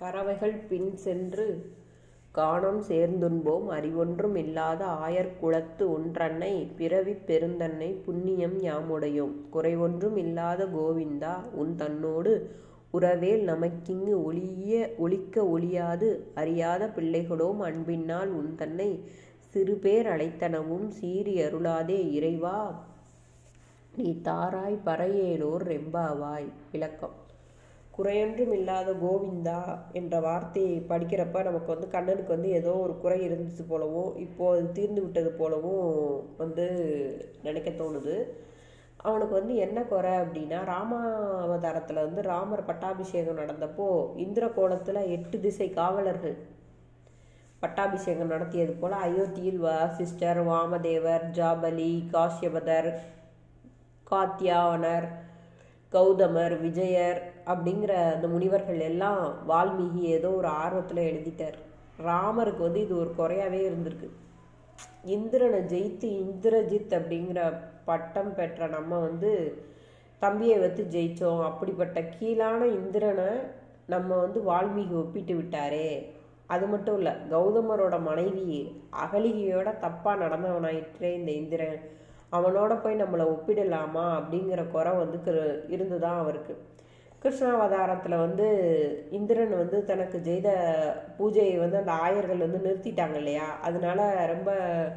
பறவைகள் பின் சென்று காணம் சேர்ந்துண்போம் அறிவொன்றும் இல்லாத ஆயர் குலத்து ஒன்றன்னை பிறவிப் பெருந்தன்னை புண்ணியம் யாமுடையோம் குறைவொன்றும் இல்லாத கோவிந்தா உன் தன்னோடு உறவேல் நமக்கிங்கு ஒளிய ஒளிக்க ஒளியாது அறியாத பிள்ளைகளோம் அன்பினால் உன் தன்னை சிறுபேர் அழைத்தனவும் சீறி அருளாதே இறைவா நீ தாராய் பறையேலோர் ரெம்பாவாய் விளக்கம் குறையொன்றும் இல்லாத கோவிந்தா என்ற வார்த்தையை படிக்கிறப்ப நமக்கு வந்து கண்ணனுக்கு வந்து ஏதோ ஒரு குறை இருந்துச்சு போலவும் இப்போ அது தீர்ந்து விட்டது போலவும் வந்து நினைக்க தோணுது அவனுக்கு வந்து என்ன குறை அப்படின்னா ராமாவதாரத்தில் வந்து ராமர் பட்டாபிஷேகம் நடந்தப்போ இந்திர கோலத்தில் எட்டு திசை காவலர்கள் பட்டாபிஷேகம் நடத்தியது போல அயோத்தியில் வசிஷ்டர் வாமதேவர் ஜாபலி காஷ்யபதர் காத்தியாவனர் கௌதமர் விஜயர் அப்படிங்கிற அந்த முனிவர்கள் எல்லாம் வால்மீகி ஏதோ ஒரு ஆர்வத்தில் எழுதிட்டார் ராமருக்கு வந்து இது ஒரு குறையாவே இருந்திருக்கு இந்திரனை ஜெயித்து இந்திரஜித் அப்படிங்கிற பட்டம் பெற்ற நம்ம வந்து தம்பியை வைத்து ஜெயித்தோம் அப்படிப்பட்ட கீழான இந்திரனை நம்ம வந்து வால்மீகி ஒப்பிட்டு விட்டாரே அது மட்டும் இல்லை கௌதமரோட மனைவி அகலிகையோட தப்பாக நடந்தவனாயிற்றே இந்த இந்திரன் அவனோட போய் நம்மளை ஒப்பிடலாமா அப்படிங்கிற குறை வந்து இருந்துதான் அவருக்கு கிருஷ்ணாவதாரத்தில் வந்து இந்திரன் வந்து தனக்கு செய்த பூஜையை வந்து அந்த ஆயர்கள் வந்து நிறுத்திட்டாங்க இல்லையா அதனால ரொம்ப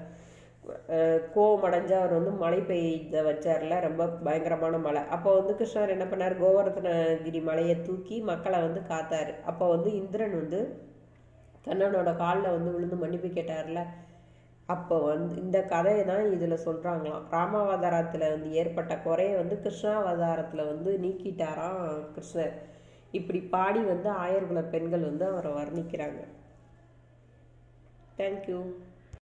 கோவம் அடைஞ்சு அவர் வந்து மழை பெய்த வச்சார்ல ரொம்ப பயங்கரமான மழை அப்போ வந்து கிருஷ்ணர் என்ன பண்ணார் கோவர்த்தனகிரி மலையை தூக்கி மக்களை வந்து காத்தாரு அப்போ வந்து இந்திரன் வந்து கண்ணனோட காலில் வந்து விழுந்து மன்னிப்பு கேட்டார்ல அப்போ வந்து இந்த கதையை தான் இதில் சொல்கிறாங்களாம் ராமாவதாரத்தில் வந்து ஏற்பட்ட குறைய வந்து கிருஷ்ணாவதாரத்தில் வந்து நீக்கிட்டாராம் கிருஷ்ணர் இப்படி பாடி வந்து ஆயர்குல பெண்கள் வந்து அவரை வர்ணிக்கிறாங்க தேங்க்யூ